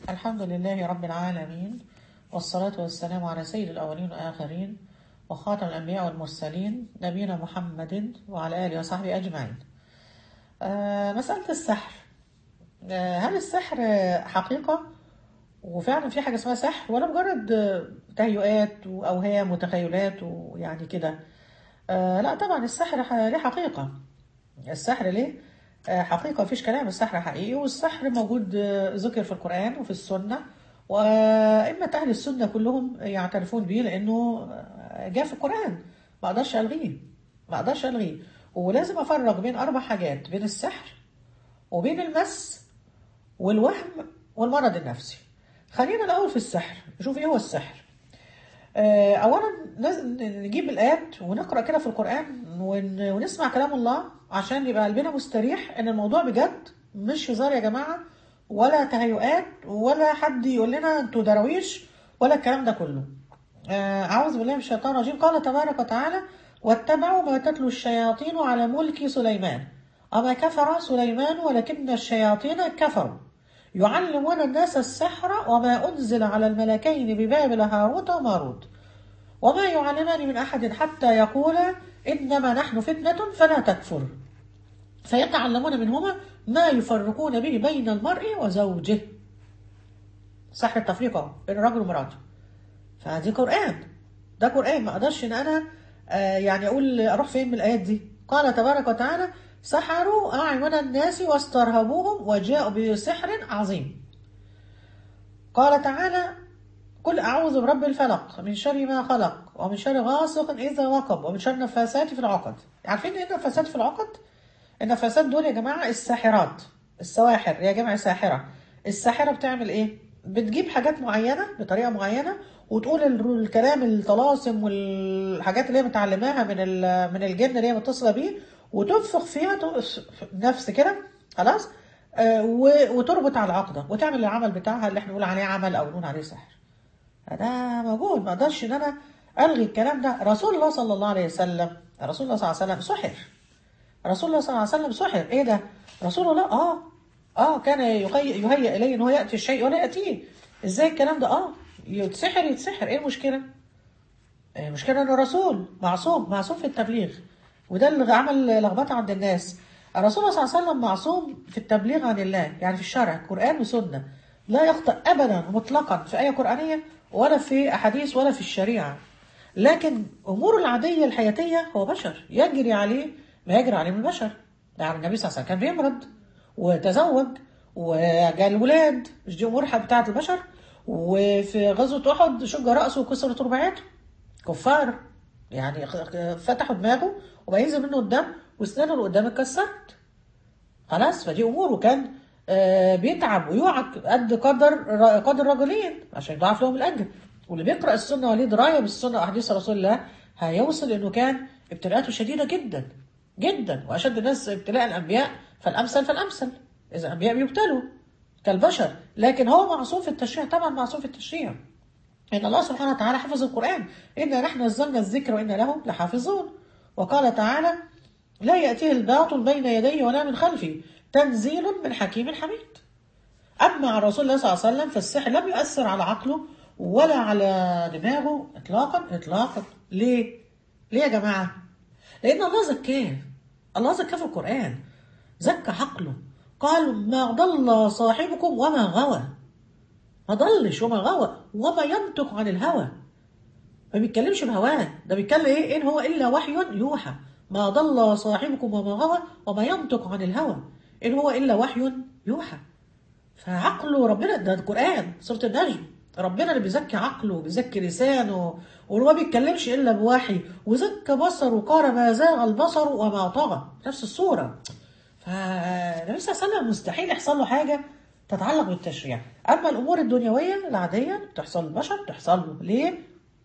الحمد لله رب العالمين والصلاة والسلام على سيد الأولين والآخرين وخاتم الأنبياء والمرسلين نبينا محمد وعلى آله وصحبه أجمعين آه مسألة السحر آه هل السحر حقيقة وفعلا في حاجة اسمها سحر ولا مجرد آه، تهيؤات وأوهام وتخيلات ويعني كده آه لا طبعا السحر ح- ليه حقيقة السحر ليه آه، حقيقة مفيش كلام السحر حقيقي والسحر موجود آه، ذكر في القرآن وفي السنة وإما أهل السنة كلهم يعترفون به لأنه آه، جاء في القرآن ما أقدرش ألغيه ما أقدرش ألغيه ولازم أفرق بين أربع حاجات بين السحر وبين المس والوهم والمرض النفسي خلينا الأول في السحر نشوف إيه هو السحر آه، اولا لازم نجيب الايات ونقرا كده في القران ون- ونسمع كلام الله عشان يبقى قلبنا مستريح ان الموضوع بجد مش هزار يا جماعه ولا تهيؤات ولا حد يقول لنا انتوا دراويش ولا الكلام ده كله آه، اعوذ بالله من الشيطان الرجيم قال تبارك وتعالى واتبعوا ما تتلو الشياطين على ملك سليمان وما كفر سليمان ولكن الشياطين كفروا يعلمون الناس السحر وما أنزل على الملكين ببابل هاروت وماروت وما يعلمان من أحد حتى يقولا إنما نحن فتنة فلا تكفر فيتعلمون منهما ما يفرقون به بين المرء وزوجه سحر التفريق أهو بين الرجل ومراته فدي قرآن ده قرآن ما أقدرش إن أنا آه يعني أقول أروح فين من الآيات دي قال تبارك وتعالى سحروا أعين الناس واسترهبوهم وجاءوا بسحر عظيم قال تعالى قل أعوذ برب الفلق من شر ما خلق ومن شر غاسق إذا وقب ومن شر النفاسات في العقد عارفين إيه النفاسات في العقد؟ النفاسات دول يا جماعة الساحرات السواحر يا جماعة ساحرة الساحرة بتعمل إيه؟ بتجيب حاجات معينة بطريقة معينة وتقول ال- الكلام الطلاسم والحاجات اللي هي متعلماها من ال- من الجن اللي هي متصلة بيه وتنفخ فيها ت- نفس كده خلاص آه، و- وتربط على العقدة وتعمل العمل بتاعها اللي احنا نقول عليه عمل أو نقول عليه سحر ده موجود ما اقدرش ان انا الغي الكلام ده رسول الله صلى الله عليه وسلم رسول الله صلى الله عليه وسلم سحر رسول الله صلى الله عليه وسلم سحر ايه ده رسول الله اه اه كان يهيئ يهيئ اليه ان هو ياتي الشيء ولا ياتيه ازاي الكلام ده اه يتسحر يتسحر ايه المشكله آه، المشكله انه رسول معصوم معصوم في التبليغ وده اللي عمل لخبطه عند الناس الرسول صلى الله عليه وسلم معصوم في التبليغ عن الله يعني في الشرع قرآن وسنة لا يخطئ أبدا مطلقا في آية قرآنية ولا في أحاديث ولا في الشريعة لكن أموره العادية الحياتية هو بشر يجري عليه ما يجري عليه من البشر يعني النبي صلى الله عليه وسلم كان بيمرض وتزوج وجال ولاد مش دي أمور بتاعة البشر وفي غزوة أحد شج رأسه وكسرت رباعيته كفار يعني خ- فتحوا دماغه وبقى ينزل منه الدم واسنانه اللي قدام اتكسرت خلاص فدي امور وكان آه، بيتعب ويوعك قد قدر قدر رجلين عشان يضاعف لهم الاجر واللي بيقرا السنه وليه درايه بالسنه واحاديث رسول الله هيوصل انه كان ابتلاءاته شديده جدا جدا واشد الناس ابتلاء الانبياء فالامثل فالامثل اذا الانبياء بيبتلوا كالبشر لكن هو معصوم في التشريع طبعا معصوم في التشريع إن الله سبحانه وتعالى حفظ القرآن إنا نحن نزلنا الذكر وإنا له لحافظون وقال تعالى لا يأتيه الباطل بين يديه ولا من خلفه تنزيل من حكيم حميد أما عن رسول الله صلى الله عليه وسلم فالسحر لم يؤثر على عقله ولا على دماغه إطلاقا إطلاقا ليه؟ ليه يا جماعة؟ لأن الله زكاه الله زكاه في القرآن زكى عقله قال ما ضل صاحبكم وما غوى ما ضلش وما غوى وما ينطق عن الهوى ما بيتكلمش بهواه ده بيتكلم ايه ان هو الا وحي يوحى ما ضل صاحبكم وما غوى وما ينطق عن الهوى ان هو الا وحي يوحى فعقله ربنا ده القران سوره النجم ربنا اللي بيزكي عقله بيزكي لسانه وما بيتكلمش الا بوحي وزكى بصره قال ما زاغ البصر وما طغى نفس الصوره فالنبي صلى الله عليه وسلم مستحيل يحصل له حاجه تتعلق بالتشريع اما الامور الدنيويه العاديه بتحصل للبشر بتحصل له ليه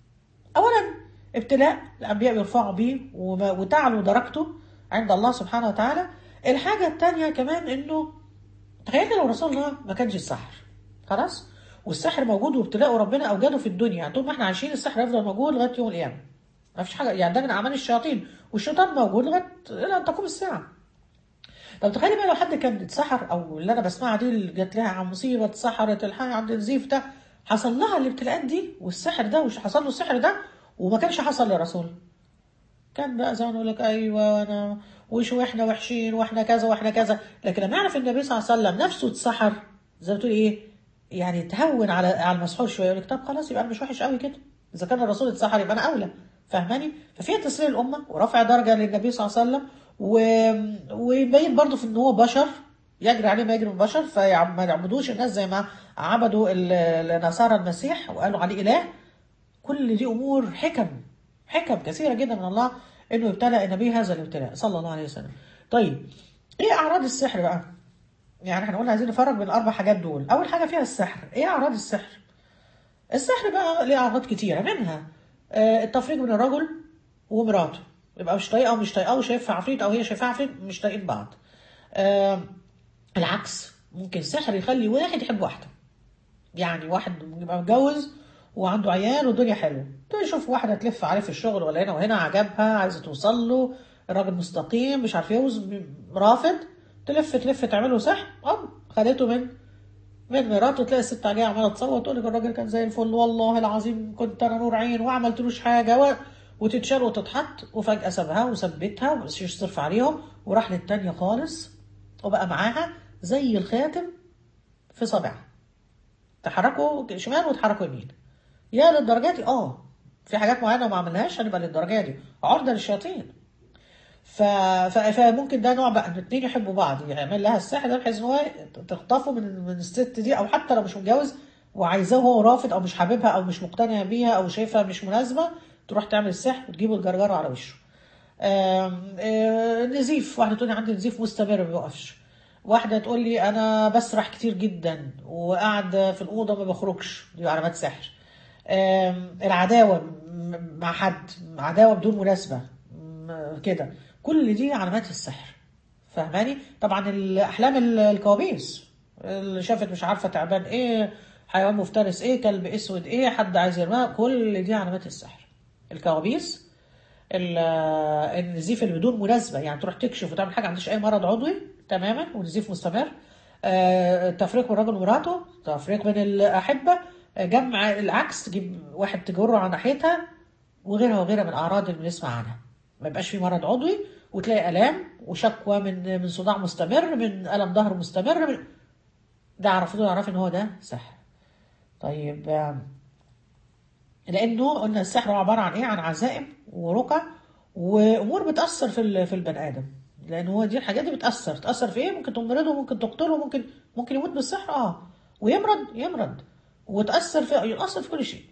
اولا ابتلاء الانبياء بيرفعوا بيه وما- وتعلو درجته عند الله سبحانه وتعالى الحاجه الثانيه كمان انه تخيل لو رسول الله ما كانش السحر خلاص والسحر موجود وابتلاء ربنا اوجده في الدنيا يعني طول ما احنا عايشين السحر يفضل موجود لغايه يوم القيامه ما فيش حاجه يعني ده من اعمال الشياطين والشيطان موجود لغايه الى ان تقوم الساعه طب تخيلي بقى لو حد كان اتسحر او اللي انا بسمعها دي اللي جات لها عن مصيبه اتسحرت الحاجه عند الزيف ده حصل لها الابتلاءات دي والسحر ده وش حصل له السحر ده وما كانش حصل للرسول كان بقى زي ما نقول لك ايوه وانا وش واحنا وحشين واحنا كذا واحنا كذا لكن لما يعرف النبي صلى الله عليه وسلم نفسه اتسحر زي ما تقول ايه يعني تهون على على المسحور شويه يقول لك طب خلاص يبقى انا مش وحش قوي كده اذا كان الرسول اتسحر يبقى انا اولى فاهماني ففيها تسلية الامه ورفع درجه للنبي صلى الله عليه وسلم و... ويبين برضه في ان هو بشر يجري عليه ما يجري من البشر فما يعبدوش الناس زي ما عبدوا ال- النصارى المسيح وقالوا عليه اله كل دي امور حكم حكم كثيره جدا من الله انه ابتلى النبي هذا الابتلاء صلى الله عليه وسلم. طيب ايه اعراض السحر بقى؟ يعني احنا قلنا عايزين نفرق بين الاربع حاجات دول، اول حاجه فيها السحر، ايه اعراض السحر؟ السحر بقى ليه اعراض كتيره منها آه، التفريق بين الرجل ومراته يبقى مش طايقه ومش طايقه وشايفها عفريت او هي شايفاها عفريت مش طايقين بعض. آه، العكس ممكن السحر يخلي واحد يحب واحده. يعني واحد يبقى متجوز وعنده عيال والدنيا حلوه تشوف واحده تلف عليه في الشغل ولا هنا وهنا عجبها عايزه توصل له الراجل مستقيم مش عارف يوز رافض تلف تلف تعمله سحر اه خدته من من مراته تلاقي الست جايه عماله تصوت تقول لك الراجل كان زي الفل والله العظيم كنت انا نور عين وما عملتلوش حاجه و... وتتشال وتتحط وفجاه سابها وثبتها ومش يصرف عليهم وراح للتانيه خالص وبقى معاها زي الخاتم في صابعها تحركوا شمال وتحركوا يمين يا للدرجه دي اه في حاجات معينه ما عملناش هنبقى للدرجه دي عرضه للشياطين ف... ف... فممكن ده نوع بقى ان الاثنين يحبوا بعض يعمل لها السحر ده بحيث ان هو تخطفه من من الست دي او حتى لو مش متجوز وعايزاه هو رافض او مش حاببها او مش مقتنع بيها او شايفها مش مناسبه تروح تعمل السحر وتجيبه الجرجره على وشه. آم، آه، نزيف واحده تقول لي عندي نزيف مستمر ما بيوقفش. واحده تقول لي انا بسرح كتير جدا وقاعد في الاوضه ما بخرجش دي علامات سحر. آم، العداوه م- مع حد عداوه بدون مناسبه م- كده كل دي علامات السحر فاهماني طبعا الاحلام ال- الكوابيس اللي شافت مش عارفه تعبان ايه حيوان مفترس ايه كلب اسود ايه حد عايز يرماه كل دي علامات السحر الكوابيس ال- النزيف اللي بدون مناسبه يعني تروح تكشف وتعمل حاجه ما عندهاش اي مرض عضوي تماما ونزيف مستمر آه، التفريق بين الرجل ومراته تفريق بين الاحبه آه، جمع العكس تجيب واحد تجره على ناحيتها وغيرها وغيرها من الاعراض اللي بنسمع عنها ما يبقاش في مرض عضوي وتلاقي الام وشكوى من من صداع مستمر من الم ظهر مستمر من ده عرفوا دول عرف ان هو ده سحر طيب آم، لانه قلنا السحر هو عباره عن ايه عن عزائم ورقى وامور بتاثر في ال- في البني ادم لان هو دي الحاجات دي بتاثر تاثر في ايه ممكن تمرضه ممكن تقتله ممكن ممكن يموت بالسحر اه ويمرض يمرض وتاثر في يؤثر في كل شيء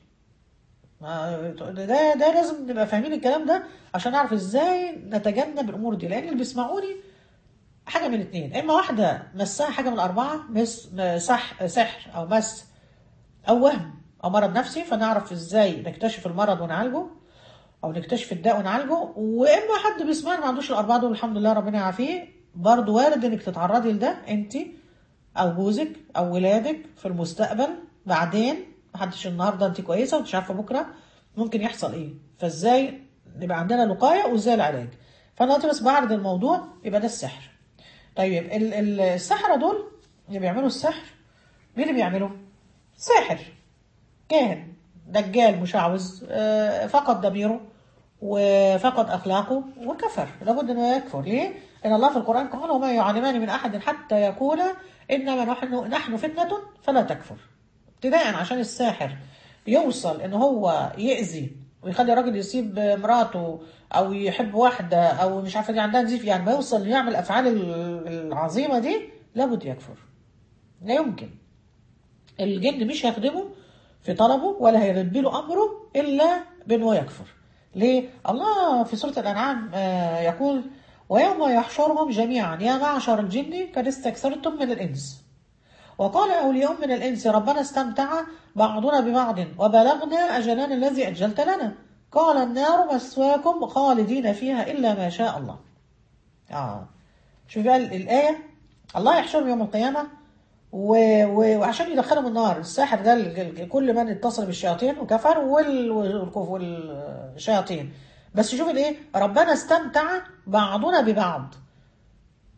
ما- ده ده لازم نبقى فاهمين الكلام ده عشان نعرف ازاي نتجنب الامور دي لان اللي بيسمعوني حاجه من الاثنين اما واحده مسها حاجه من الاربعه مس سح سحر او مس او وهم او مرض نفسي فنعرف ازاي نكتشف المرض ونعالجه او نكتشف الداء ونعالجه واما حد بيسمعنا ما عندوش الاربعه دول الحمد لله ربنا يعافيه برضه وارد انك تتعرضي لده انت او جوزك او ولادك في المستقبل بعدين محدش النهارده انت كويسه ومش عارفه بكره ممكن يحصل ايه فازاي نبقى عندنا الوقايه وازاي العلاج فانا دلوقتي بس بعرض الموضوع يبقى ده السحر طيب ال- ال- السحرة دول اللي بيعملوا السحر مين اللي بيعملوا؟ ساحر كاهن دجال مشعوذ آه، فقد ضميره وفقد اخلاقه وكفر لابد انه يكفر ليه؟ ان الله في القران قال وما يعلمان من احد حتى يقولا انما نحن نحن فتنه فلا تكفر ابتداء عشان الساحر يوصل ان هو يأذي ويخلي راجل يسيب مراته او يحب واحده او مش عارفه دي عندها نزيف يعني ما يوصل يعمل الافعال ال- العظيمه دي لابد يكفر لا يمكن الجن مش هيخدمه في طلبه ولا هيلبي له امره الا بانه يكفر ليه الله في سوره الانعام آه، يقول ويوم يحشرهم جميعا يا معشر الجن قد استكثرتم من الانس وقال أولياء من الإنس ربنا استمتع بعضنا ببعض وبلغنا أجلنا الذي أجلت لنا قال النار مسواكم خالدين فيها إلا ما شاء الله آه شوف بقى الآية الله يحشرهم يوم القيامة و... و... وعشان يدخلهم النار الساحر ده ال- ال- كل من اتصل بالشياطين وكفر وال... والكف- والشياطين بس شوف الايه ربنا استمتع بعضنا ببعض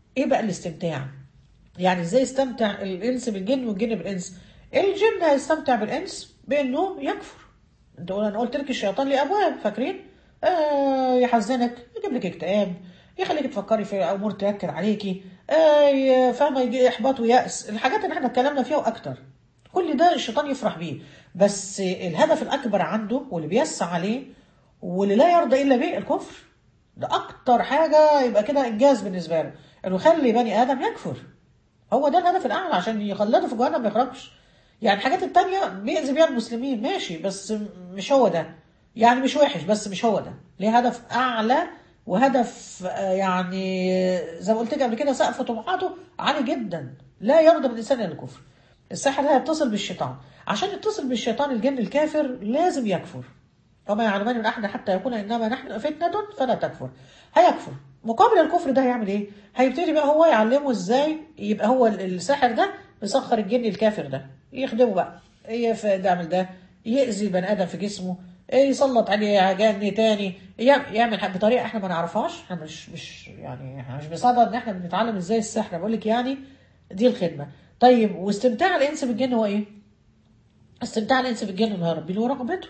ايه بقى الاستمتاع يعني ازاي يستمتع الانس بالجن والجن بالانس الجن هيستمتع بالانس بانه يكفر انت انا قلت لك الشيطان ليه ابواب فاكرين آه يحزنك يجيب لك اكتئاب يخليك تفكري في امور تنكر عليكي آه فاهمه يجي احباط ويأس الحاجات اللي احنا اتكلمنا فيها واكتر كل ده الشيطان يفرح بيه بس الهدف الاكبر عنده واللي بيسعى عليه واللي لا يرضى الا به الكفر ده اكتر حاجه يبقى كده انجاز بالنسبه له انه يخلي بني ادم يكفر هو ده الهدف الاعلى عشان يخلده في جهنم ما يخرجش يعني الحاجات التانية بيأذي بيها المسلمين ماشي بس مش هو ده يعني مش وحش بس مش هو ده ليه هدف اعلى وهدف يعني زي ما قلت لك قبل كده سقف طموحاته عالي جدا لا يرضى بالانسان الا الكفر الساحر ده يتصل بالشيطان عشان يتصل بالشيطان الجن الكافر لازم يكفر وما يعلمان من احد حتى يكون انما نحن فتنه فلا تكفر هيكفر مقابل الكفر ده هيعمل ايه هيبتدي بقى هو يعلمه ازاي يبقى هو الساحر ده مسخر الجن الكافر ده يخدمه بقى يعمل ده يأذي البني ادم في جسمه يسلط عليه جن تاني يعمل بطريقه احنا ما نعرفهاش احنا مش مش يعني احنا مش بصدد ان احنا بنتعلم ازاي السحر بقول لك يعني دي الخدمه طيب واستمتاع الانس بالجن هو ايه؟ استمتاع الانس بالجن اللي هو ربي له رغبته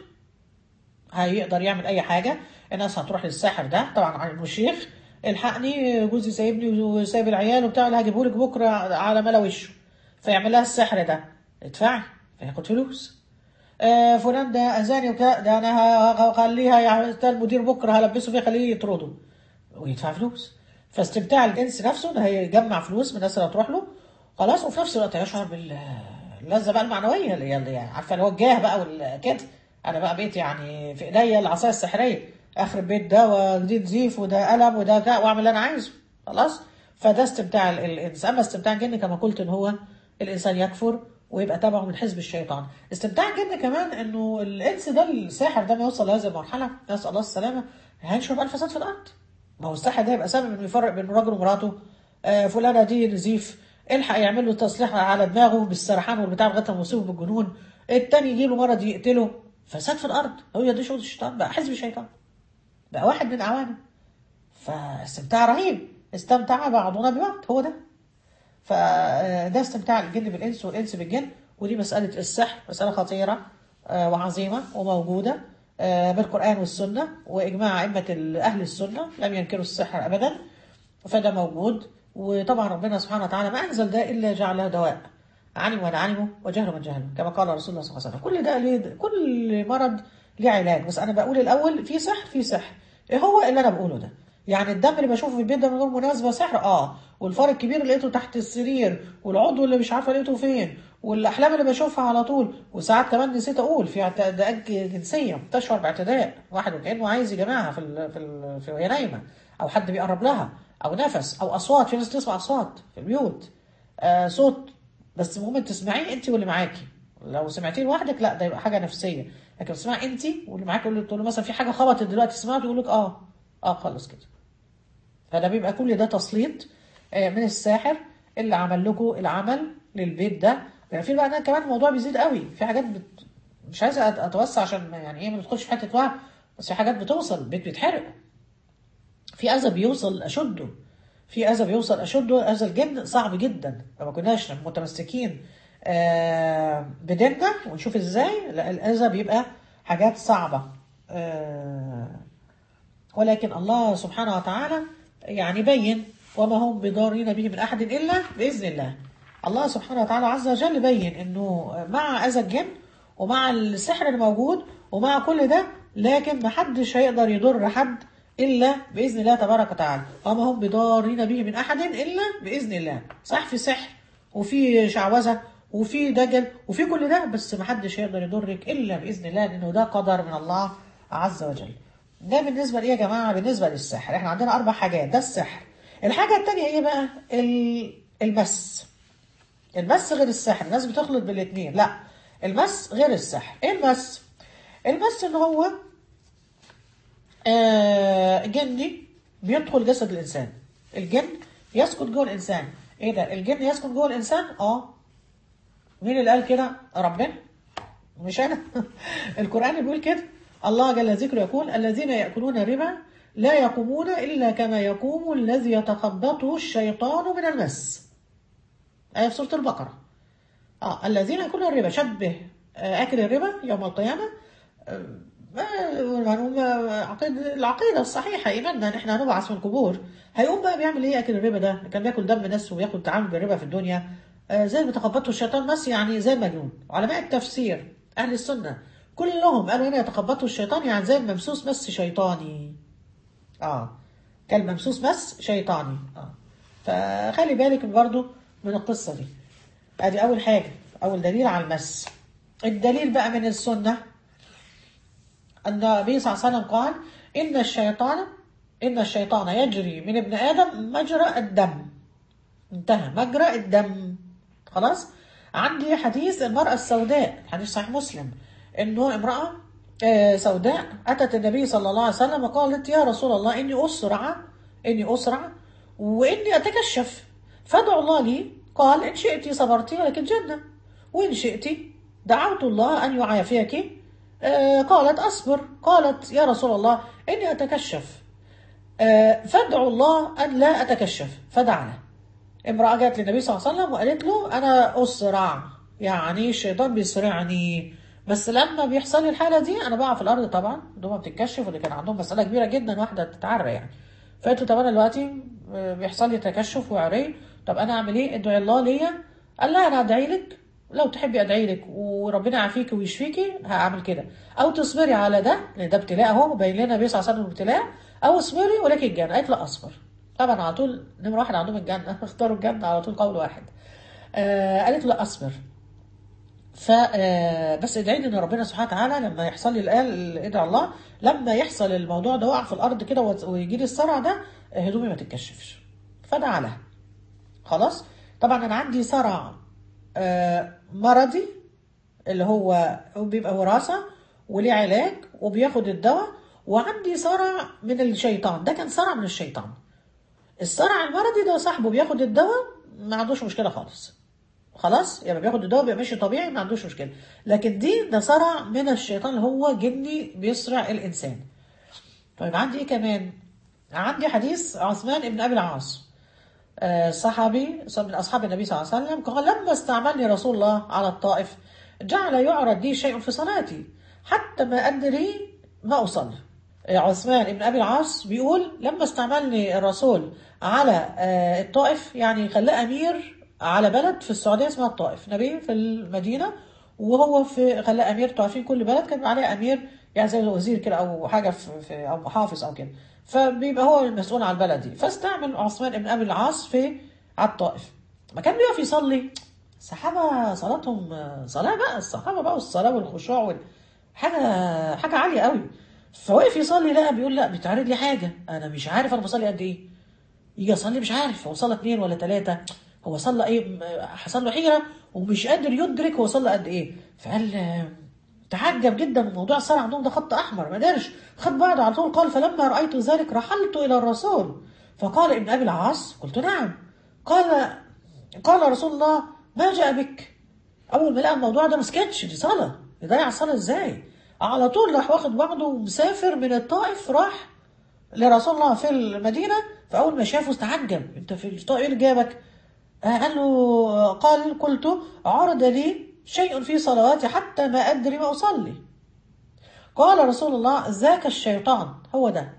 هيقدر يعمل اي حاجه الناس هتروح للساحر ده طبعا عن الشيخ الحقني جوزي سايبني وسايب العيال وبتاع اللي هجيبه لك بكره على ملا وشه فيعمل لها السحر ده ادفعي فياخد فلوس آه فلان ده اذاني وكده ده انا هخليها المدير بكره هلبسه فيه خليه يطرده ويدفع فلوس فاستمتاع الجنس نفسه ده هيجمع فلوس من الناس اللي هتروح له خلاص وفي نفس الوقت يشعر باللذه بقى المعنويه اللي هي عارفه اللي هو الجاه بقى والكده انا بقى بقيت يعني في ايديا العصايه السحريه اخر بيت ده وجديد زيف وده قلم وده كا واعمل اللي انا عايزه خلاص فده استمتاع الانسان اما استمتاع الجن كما قلت ان هو الانسان يكفر ويبقى تبعه من حزب الشيطان استمتاع الجن كمان انه الانس ده الساحر ده ما يوصل لهذه المرحله نسال الله السلامه هينشر بقى الفساد في الارض ما هو الساحر ده يبقى سبب انه يفرق بين راجل ومراته آه فلانه دي نزيف الحق يعمل له تصليح على دماغه بالسرحان والبتاع لغايه ما يصيبه بالجنون التاني يجي له مرض يقتله فساد في الارض هو ده شغل الشيطان بقى حزب الشيطان بقى واحد من اعوانه فاستمتاع رهيب استمتع بعضنا ببعض هو ده فده استمتاع الجن بالانس والانس بالجن ودي مساله السحر مساله خطيره وعظيمه وموجوده بالقران والسنه واجماع ائمه اهل السنه لم ينكروا السحر ابدا فده موجود وطبعا ربنا سبحانه وتعالى ما انزل ده الا جعله دواء علم من علمه وجهل من جهله كما قال رسول الله صلى الله عليه وسلم كل ده ليه كل مرض ليه علاج بس انا بقول الاول في سحر في سحر ايه هو اللي انا بقوله ده يعني الدم اللي بشوفه في البيت ده من غير مناسبه سحر اه والفار الكبير اللي لقيته تحت السرير والعضو اللي مش عارفه لقيته فين والاحلام اللي بشوفها على طول وساعات كمان نسيت اقول في اعتداءات جنسيه تشعر باعتداء واحد وكانه عايز يجمعها في ال في ال في وهي نايمه او حد بيقرب لها او نفس او اصوات في ناس تسمع اصوات في البيوت آه صوت بس المهم تسمعيه انت واللي معاكي لو سمعتيه لوحدك لا ده يبقى حاجه نفسيه لكن تسمعي انت واللي معاكي يقول تقول له مثلا في حاجه خبطت دلوقتي تسمعها تقول لك اه اه خلص كده فده بيبقى كل ده تسليط من الساحر اللي عمل لكم العمل للبيت ده يعني في بقى كمان الموضوع بيزيد قوي في حاجات بت... مش عايز اتوسع عشان يعني ايه ما ندخلش في حته وعي بس في حاجات بتوصل البيت بيتحرق في اذى بيوصل اشده في اذى بيوصل اشده اذى الجن صعب جدا لما كناش متمسكين آه بديننا ونشوف ازاي لا الاذى بيبقى حاجات صعبه آه ولكن الله سبحانه وتعالى يعني بين وما هم بضارين به من احد الا باذن الله الله سبحانه وتعالى عز وجل بين انه مع اذى الجن ومع السحر الموجود ومع كل ده لكن محدش هيقدر يضر حد الا باذن الله تبارك وتعالى وما هم بضارين به من احد الا باذن الله صح في سحر وفي شعوذه وفي دجل وفي كل ده بس محدش هيقدر يضرك الا باذن الله لانه ده قدر من الله عز وجل ده بالنسبه لايه يا جماعه بالنسبه للسحر احنا عندنا اربع حاجات ده السحر الحاجه الثانيه ايه بقى المس المس غير السحر الناس بتخلط بالاثنين لا المس غير السحر ايه المس المس ان هو آه جني بيدخل جسد الانسان الجن يسكن جوه الانسان ايه ده الجن يسكن جوه الانسان اه مين اللي قال كده ربنا مش انا القران بيقول كده الله جل ذكره يقول الذين ياكلون الربا لا يقومون إلا كما يقوم الذي يتخبطه الشيطان من المس آية في سورة البقرة آه الذين يأكلون الربا شبه آه، أكل الربا يوم القيامة آه، آه، عقيدة العقيدة الصحيحة إيماننا إن إحنا هنبعث من القبور هيقوم بقى بيعمل إيه أكل الربا ده كان بياكل دم ناس وياخد تعامل بالربا في الدنيا آه، زي اللي تخبطه الشيطان بس يعني زي المجنون علماء التفسير أهل السنة كلهم قالوا هنا يتخبطه الشيطان يعني زي الممسوس مس شيطاني اه كالممسوس مس شيطاني اه فخلي بالك برضو من القصة دي ادي اول حاجة اول دليل على المس الدليل بقى من السنة أن النبي صلى الله عليه وسلم قال إن الشيطان إن الشيطان يجري من ابن آدم مجرى الدم انتهى مجرى الدم خلاص عندي حديث المرأة السوداء حديث صحيح مسلم إنه امرأة آه، سوداء أتت النبي صلى الله عليه وسلم وقالت يا رسول الله إني أسرع إني أسرع وإني أتكشف فادعوا الله لي قال إن شئت صبرت ولك الجنة وإن شئت دعوت الله أن يعافيك آه، قالت أصبر قالت يا رسول الله إني أتكشف آه، فادعوا الله أن لا أتكشف فدعا له امرأة جاءت للنبي صلى الله عليه وسلم وقالت له أنا أسرع يعني الشيطان بيسرعني بس لما بيحصل لي الحالة دي أنا بقع في الأرض طبعا دوما بتتكشف ودي كان عندهم مسألة كبيرة جدا واحدة تتعرى يعني فقلت له طب أنا دلوقتي آه، بيحصل لي تكشف وعري طب أنا أعمل إيه؟ ادعي الله ليا قال لا أنا أدعي لك لو تحبي ادعي لك وربنا يعافيكي ويشفيكي هعمل كده او تصبري على ده لان ده ابتلاء اهو مبين لنا النبي صلى الله عليه وسلم ابتلاء او اصبري ولك الجنه قالت لا اصبر طبعا على طول نمره واحد عندهم الجنه اختاروا الجنه على طول قول واحد آه قالت له لا اصبر ف آه، بس ادعي لي ان ربنا سبحانه وتعالى لما يحصل لي الايه ادعي الله لما يحصل الموضوع ده وقع في الارض كده وت- ويجي لي الصرع ده هدومي ما تتكشفش فدعا لها خلاص طبعا انا عندي صرع آه، مرضي اللي هو بيبقى وراثة وليه علاج وبياخد الدواء وعندي صرع من الشيطان ده كان صرع من الشيطان الصرع المرضي ده صاحبه بياخد الدواء ما عندوش مشكلة خالص خلاص يعني بياخد الدواء بيبقى ماشي طبيعي ما عندوش مشكلة لكن دي ده صرع من الشيطان اللي هو جني بيصرع الإنسان طيب عندي ايه كمان عندي حديث عثمان بن أبي العاص آه، صحابي من أصحاب النبي صلى الله عليه وسلم قال لما استعملني رسول الله على الطائف جعل يعرض لي شيء في صلاتي حتى ما أدري ما أصلي آه، عثمان بن أبي العاص بيقول لما استعملني الرسول على آه، الطائف يعني خلاه أمير على بلد في السعودية اسمها الطائف نبي في المدينة وهو في خلاه أمير تعرفين كل بلد كان بيبقى عليه أمير يعني زي وزير كده أو حاجة في, في أو محافظ أو كده فبيبقى هو المسؤول عن البلد دي فاستعمل عثمان بن ابي العاص في على الطائف ما كان بيقف يصلي الصحابه صلاتهم صلاه بقى الصحابه بقى والصلاه والخشوع وال... حاجه حاجه عاليه قوي فوقف يصلي لقى بيقول لا بتعرض لي حاجه انا مش عارف انا بصلي قد ايه يجي اصلي مش عارف هو صلى اثنين ولا ثلاثه هو صلى ايه م- حصل له حيره ومش قادر يدرك هو صلى قد ايه فقال آه، تعجب جدا من موضوع الصلاه عندهم ده خط احمر ما قدرش خد بعض على طول قال فلما رايت ذلك رحلت الى الرسول فقال ابن ابي العاص قلت نعم قال قال رسول الله ما جاء بك اول ما لقى الموضوع ده ما سكتش دي صلاه يضيع الصلاه ازاي على طول راح واخد بعضه ومسافر من الطائف راح لرسول الله في المدينه فاول ما شافه استعجب انت في الطائف ايه اللي جابك آه، قال له قال قلت عرض لي شيء في صلواتي حتى ما ادري ما اصلي قال رسول الله ذاك الشيطان هو ده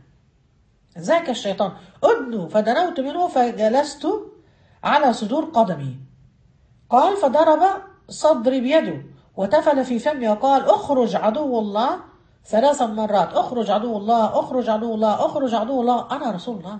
ذاك الشيطان ادنو فدنوت منه فجلست على صدور قدمي قال فضرب صدري بيده وتفل في فمي وقال اخرج عدو الله ثلاث مرات اخرج عدو الله اخرج عدو الله اخرج عدو الله انا رسول الله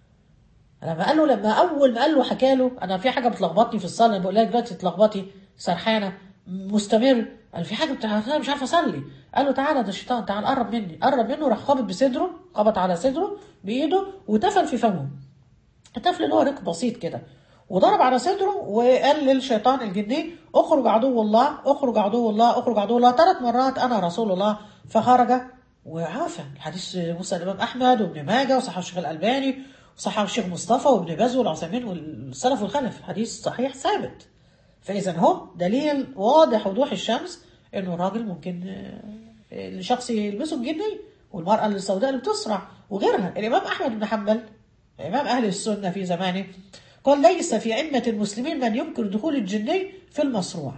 لما قال له لما اول ما قال له حكى له انا في حاجه بتلخبطني في الصلاه بقول لك دلوقتي تلخبطي سرحانه مستمر قال في حاجه بتاع انا مش عارفه اصلي قال له تعالى ده الشيطان تعال قرب مني قرب منه راح خابط بصدره خبط على صدره بايده وتفل في فمه التفل اللي هو رق بسيط كده وضرب على صدره وقال للشيطان الجني اخرج عدو الله اخرج عدو الله اخرج عدو الله ثلاث مرات انا رسول الله فخرج وعافى الحديث موسى الامام احمد وابن ماجه وصححه الشيخ الالباني وصححه الشيخ مصطفى وابن باز والعثيمين والسلف والخلف حديث صحيح ثابت فاذا هو دليل واضح وضوح الشمس انه الراجل ممكن آه، الشخص يلبسه الجني والمراه السوداء اللي بتسرع وغيرها الامام احمد بن حنبل امام اهل السنه في زمانه قال ليس في ائمه المسلمين من ينكر دخول الجني في المصروع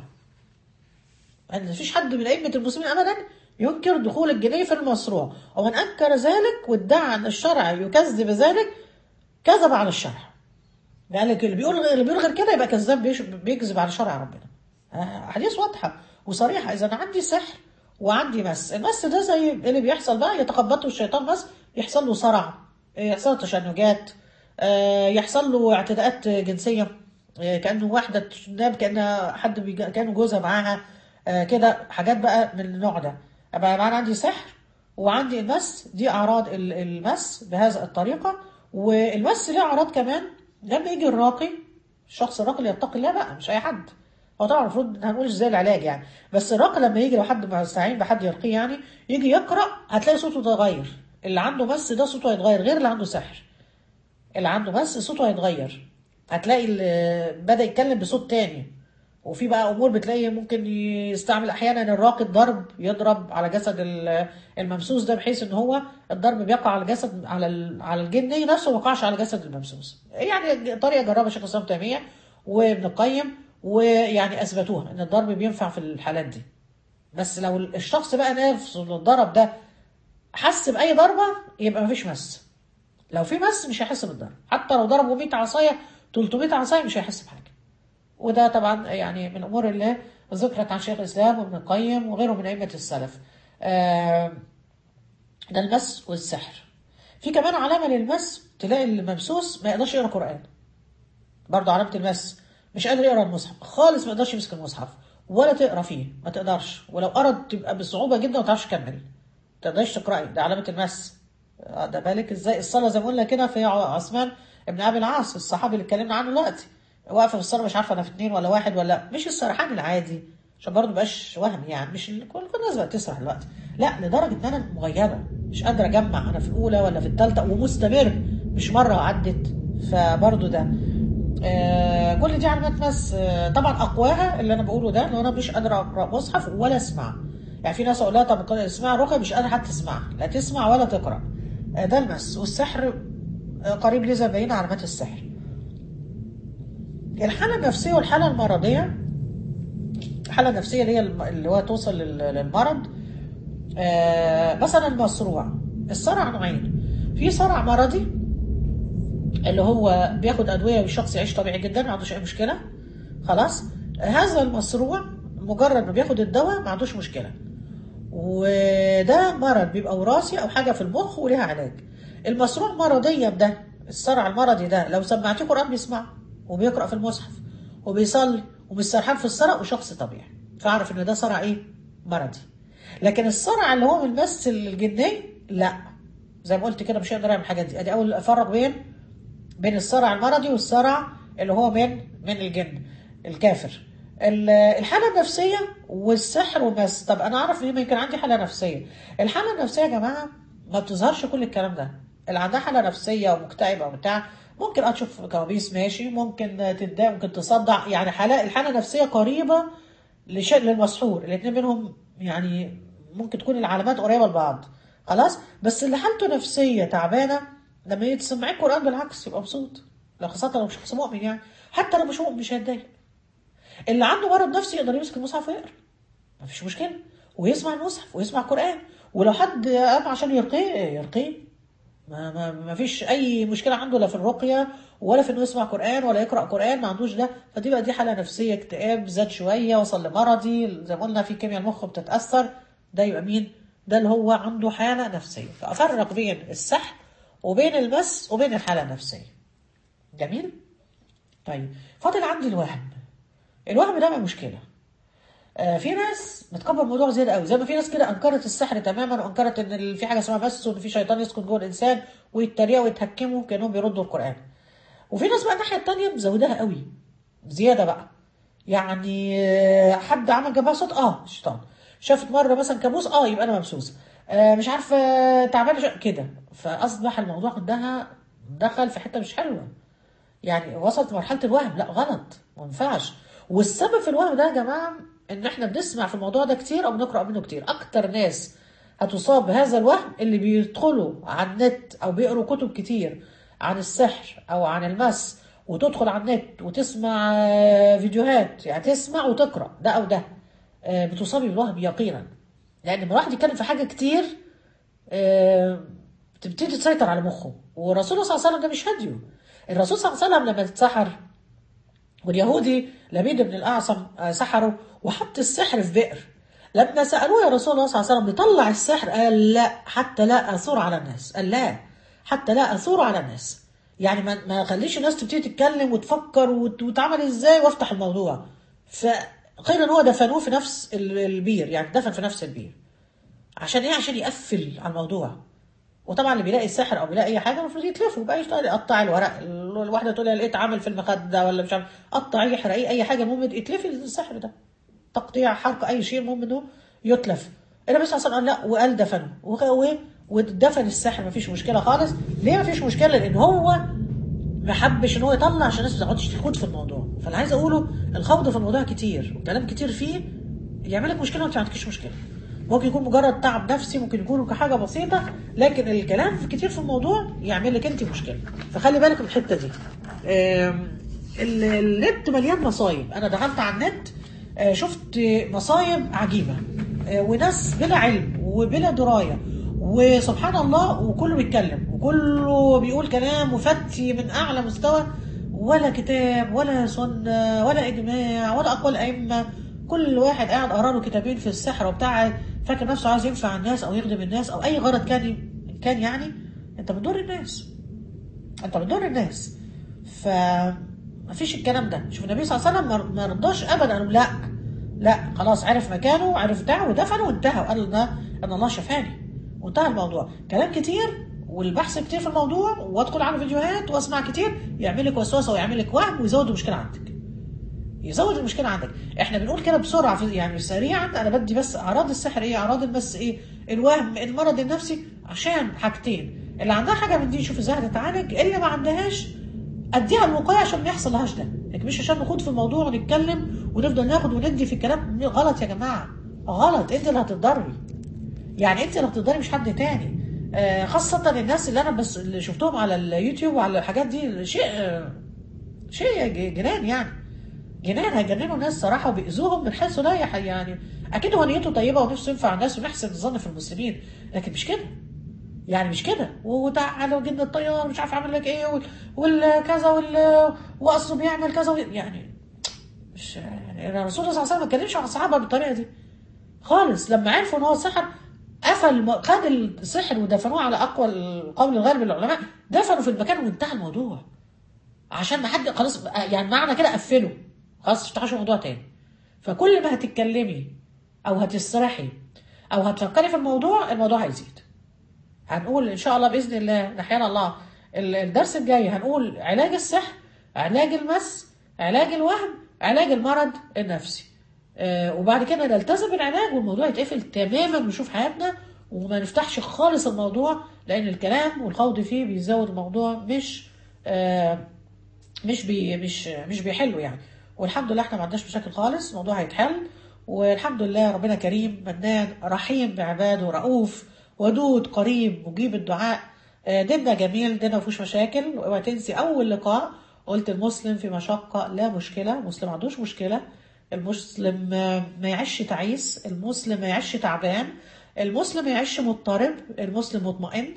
أن مفيش حد من أئمة المسلمين أبدا ينكر دخول الجني في المصروع ومن أنكر ذلك وادعى أن الشرع يكذب ذلك كذب على الشرع قال لك اللي بيقول اللي بيقول غير كده يبقى كذاب بيش- بيكذب على شرع ربنا آه، حديث واضحة وصريحة إذا أنا عندي سحر وعندي مس المس ده زي اللي بيحصل بقى يتخبطه الشيطان مس يحصل له صرع يحصل له تشنجات آه، يحصل له اعتداءات جنسية آه، كأنه واحدة تنام كأنها حد بيج- كأنه جوزها معاها آه، كده حاجات بقى من النوع ده أبقى أنا عندي سحر وعندي المس دي أعراض ال- المس بهذه الطريقة والمس ليه أعراض كمان لما يجي الراقي الشخص الراقي اللي يتقي الله بقى مش أي حد هو طبعا المفروض هنقول ازاي العلاج يعني بس الراقي لما يجي لو حد مستعين بحد يرقيه يعني يجي يقرا هتلاقي صوته اتغير اللي عنده مس ده صوته هيتغير غير اللي عنده سحر اللي عنده مس صوته هيتغير هتلاقي اللي بدا يتكلم بصوت تاني وفي بقى امور بتلاقي ممكن يستعمل احيانا الراقي الضرب يضرب على جسد ال- الممسوس ده بحيث ان هو الضرب بيقع على الجسد على ال- على الجني نفسه ما يقعش على جسد الممسوس يعني طريقه جربها شيخ الاسلام تيميه وابن القيم ويعني اثبتوها ان الضرب بينفع في الحالات دي بس لو الشخص بقى نفسه اللي اتضرب ده حس باي ضربه يبقى مفيش مس لو في مس مش هيحس بالضرب حتى لو ضربه 100 عصايه 300 عصايه مش هيحس بحاجه وده طبعا يعني من الامور اللي ذكرت عن شيخ الاسلام وابن القيم وغيره من ائمه السلف آه، ده المس والسحر في كمان علامه للمس تلاقي الممسوس ما يقدرش يقرا قران برضه علامه المس مش قادر يقرا المصحف خالص ما يقدرش يمسك المصحف ولا تقرا فيه ما تقدرش ولو قرا تبقى بصعوبه جدا وما تعرفش تكمل ما تقدرش تقراي ده علامه المس آه، ده بالك ازاي الصلاه زي ما قلنا كده في عثمان ابن ابي العاص الصحابي اللي اتكلمنا عنه دلوقتي واقفه في الصلاه مش عارفه انا في اتنين ولا واحد ولا مش السرحان العادي عشان برضه مبقاش وهم يعني مش ال- كل كل الناس بقت تسرح دلوقتي لا لدرجه ان انا مغيبه مش قادره اجمع انا في الاولى ولا في الثالثه ومستمر مش مره عدت فبرضه ده آه كل دي علامات مس آه طبعا اقواها اللي انا بقوله ده ان انا مش قادره اقرا مصحف ولا اسمع يعني في ناس اقول لها طب اسمع رقيه مش قادره حتى تسمع لا تسمع ولا تقرا آه ده المس والسحر آه قريب ليه زي علامات السحر الحالة النفسية والحالة المرضية الحالة النفسية اللي هي الم- اللي هو توصل لل- للمرض آه مثلا المصروع الصرع نوعين في صرع مرضي اللي هو بياخد أدوية والشخص يعيش طبيعي جدا ما عندوش أي مشكلة خلاص هذا المصروع مجرد ما بياخد الدواء ما عندوش مشكلة وده مرض بيبقى وراثي او حاجه في المخ وليها علاج المصروع مرضيا ده الصرع المرضي ده لو سمعتيه قران بيسمع وبيقرا في المصحف وبيصلي ومش سرحان في الصرع وشخص طبيعي فاعرف ان ده صرع ايه مرضي لكن الصرع اللي هو من المس الجني لا زي ما قلت كده مش هيقدر يعمل الحاجات دي ادي اول افرق بين بين الصرع المرضي والصرع اللي هو من من الجن الكافر ال- الحاله النفسيه والسحر والمس طب انا اعرف ليه ما يمكن عندي حاله نفسيه الحاله النفسيه يا جماعه ما بتظهرش كل الكلام ده اللي عندها حاله نفسيه ومكتئبه وبتاع ممكن اه تشوف كوابيس ماشي ممكن تتضايق ممكن تصدع يعني حاله الحاله النفسيه قريبه لشيء للمسحور الاثنين منهم يعني ممكن تكون العلامات قريبه لبعض خلاص بس اللي حالته نفسيه تعبانه لما يتسمعي القران بالعكس يبقى مبسوط لو خاصه لو شخص مؤمن يعني حتى لو مش مؤمن مش هيتضايق اللي عنده مرض نفسي يقدر يمسك المصحف ويقرا مفيش مشكله ويسمع المصحف ويسمع قران ولو حد قام عشان يرقيه يرقيه ما, ما, ما فيش اي مشكله عنده لا في الرقيه ولا في انه يسمع قران ولا يقرا قران ما عندوش ده فدي بقى دي حاله نفسيه اكتئاب زاد شويه وصل لمرضي زي ما قلنا في كيمياء المخ بتتاثر ده يبقى مين ده اللي هو عنده حاله نفسيه فافرق بين السحر وبين المس وبين الحاله النفسيه جميل طيب فاضل عندي الوهم الوهم ده بقى مشكله آه، في ناس بتكبر الموضوع زياده قوي زي ما في ناس كده انكرت السحر تماما وانكرت ان ال- في حاجه اسمها مس وان في شيطان يسكن جوه الانسان ويتريقوا ويتهكموا كانهم بيردوا القران وفي ناس بقى الناحيه التانيه مزوداها قوي زياده بقى يعني آه، حد عمل جنبها صوت اه شيطان شافت مره مثلا كابوس اه يبقى انا ممسوسه آه مش عارفه آه، تعبانه شو- كده فاصبح الموضوع عندها دخل في حته مش حلوه يعني وصلت لمرحله الوهم لا غلط ما ينفعش والسبب في الوهم ده يا جماعه ان احنا بنسمع في الموضوع ده كتير او بنقرا منه كتير اكتر ناس هتصاب بهذا الوهم اللي بيدخلوا على النت او بيقروا كتب كتير عن السحر او عن المس وتدخل على النت وتسمع آه، فيديوهات يعني تسمع وتقرا ده او ده آه، بتصابي بالوهم يقينا لان لما الواحد يتكلم في حاجه كتير آه، تبتدي تسيطر على مخه والرسول صلى الله عليه وسلم ده مش هديه الرسول صلى الله عليه وسلم لما اتسحر واليهودي لبيد بن الاعصم آه، سحره وحط السحر في بئر لما سالوه يا رسول الله صلى الله عليه وسلم بيطلع السحر قال لا حتى لا اثور على الناس قال لا حتى لا اثور على الناس يعني ما ما خليش الناس تبتدي تتكلم وتفكر وت- وتعمل ازاي وافتح الموضوع فقيل ان هو دفنوه في نفس ال- البير يعني دفن في نفس البير عشان ايه عشان يقفل على الموضوع وطبعا اللي بيلاقي السحر او بيلاقي اي حاجه المفروض يتلفوا بقى يشتغل يقطع الورق الواحده تقول لي لقيت عامل في المخده ولا مش عارف قطع يحرق اي اي حاجه المهم يتلفي السحر ده تقطيع حرق اي شيء المهم انه يتلف النبي صلى الله عليه وسلم قال لا وقال دفنه وغ- و- ودفن السحر مفيش مشكله خالص ليه مفيش مشكله لان هو ما حبش ان هو يطلع عشان الناس ما تقعدش تخوض في الموضوع فانا عايز اقوله الخوض في الموضوع كتير وكلام كتير فيه يعمل لك مشكله وانت ما عندكش مشكله ممكن يكون مجرد تعب نفسي ممكن يكون حاجه بسيطه لكن الكلام في كتير في الموضوع يعمل لك انت مشكله فخلي بالك من الحته دي آم، ال- النت مليان مصايب انا دخلت على النت آه، شفت مصايب عجيبه آه، وناس بلا علم وبلا درايه وسبحان الله وكله بيتكلم وكله بيقول كلام مفتي من اعلى مستوى ولا كتاب ولا سنه ولا اجماع ولا اقوال ائمه كل واحد قاعد قرا له كتابين في السحر وبتاع فاكر نفسه عايز ينفع الناس او يخدم الناس او اي غرض كان كان يعني انت بتضر الناس انت بتضر الناس ف مفيش الكلام ده شوف النبي صلى الله عليه وسلم ما- ما رضاش ابدا قال لا لا خلاص عرف مكانه عرف بتاعه ودفنه وانتهى وقال ان ان الله شفاني وانتهى الموضوع كلام كتير والبحث كتير في الموضوع وادخل على فيديوهات واسمع كتير يعمل لك وسوسه ويعمل لك وهم ويزود المشكله عندك يزود المشكله عندك احنا بنقول كده بسرعه في يعني سريعا انا بدي بس اعراض السحر ايه اعراض المس ايه الوهم المرض النفسي عشان حاجتين اللي عندها حاجه من دي شوف ازاي هتتعالج اللي ما عندهاش اديها الوقايه عشان ما يحصل لهاش ده لكن مش عشان نخوض في الموضوع ونتكلم ونفضل ناخد وندي في الكلام غلط يا جماعه غلط انت اللي هتتضري يعني انت اللي هتقدري مش حد تاني آه خاصة الناس اللي انا بس اللي شفتهم على اليوتيوب وعلى الحاجات دي شيء آه شيء ج- جنان يعني جنان هيجننوا ناس صراحة وبيأذوهم من حيث لا يح- يعني اكيد هو نيته طيبة ونفسه ينفع الناس ونحسن الظن في المسلمين لكن مش كده يعني مش كده وتعالوا جن الطيار مش عارف اعمل لك ايه وال- والكذا وال واصله بيعمل كذا وال- يعني مش يعني الرسول صلى الله عليه وسلم ما اتكلمش مع الصحابه بالطريقه دي خالص لما عرفوا ان هو سحر قفل خد السحر ودفنوه على اقوى القول الغالب العلماء دفنوا في المكان وانتهى الموضوع عشان ما حد خلاص يعني معنى كده قفلوا خلاص تفتحوش الموضوع تاني فكل ما هتتكلمي او هتسرحي او هتفكري في الموضوع الموضوع هيزيد هنقول ان شاء الله باذن الله نحيانا الله ال- الدرس الجاي هنقول علاج السحر علاج المس علاج الوهم علاج المرض النفسي آه وبعد كده نلتزم بالعلاج والموضوع يتقفل تماما ونشوف حياتنا وما نفتحش خالص الموضوع لان الكلام والخوض فيه بيزود الموضوع مش آه مش بي مش مش بيحلوا يعني والحمد لله احنا ما عندناش مشاكل خالص الموضوع هيتحل والحمد لله ربنا كريم منان رحيم بعباده رؤوف ودود قريب مجيب الدعاء آه، ديننا جميل ديننا ما فيهوش مشاكل واوعي تنسي اول لقاء قلت المسلم في مشقة لا مشكلة المسلم ما عندوش مشكلة المسلم آه، ما يعيش تعيس المسلم ما يعيش تعبان المسلم ما يعيش مضطرب المسلم مطمئن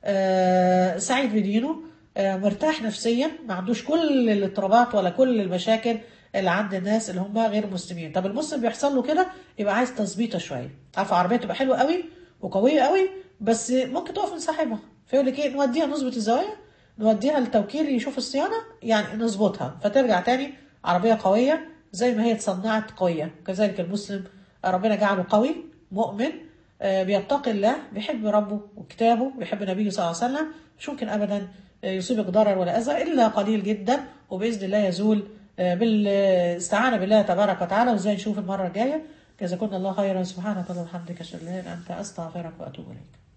آه، سعيد بدينه آه، مرتاح نفسيا ما عندوش كل الاضطرابات ولا كل المشاكل اللي عند الناس اللي هم غير مسلمين طب المسلم بيحصل له كده يبقى عايز تظبيطه شويه عارفه عربيه تبقى حلوه قوي وقويه قوي بس ممكن تقف من صاحبها فيقول لك ايه نوديها نظبط الزوايا نوديها للتوكيل يشوف الصيانه يعني نظبطها فترجع تاني عربيه قويه زي ما هي اتصنعت قويه كذلك المسلم ربنا جعله قوي مؤمن آه، بيتقي الله بيحب ربه وكتابه بيحب نبيه صلى الله عليه وسلم مش ممكن ابدا آه، يصيبك ضرر ولا اذى الا قليل جدا وباذن الله يزول آه، بالاستعانه بالله تبارك وتعالى وازاي نشوف المره الجايه جزاكم الله خيرا سبحانك اللهم وبحمدك اشهد ان لا اله الا انت استغفرك واتوب اليك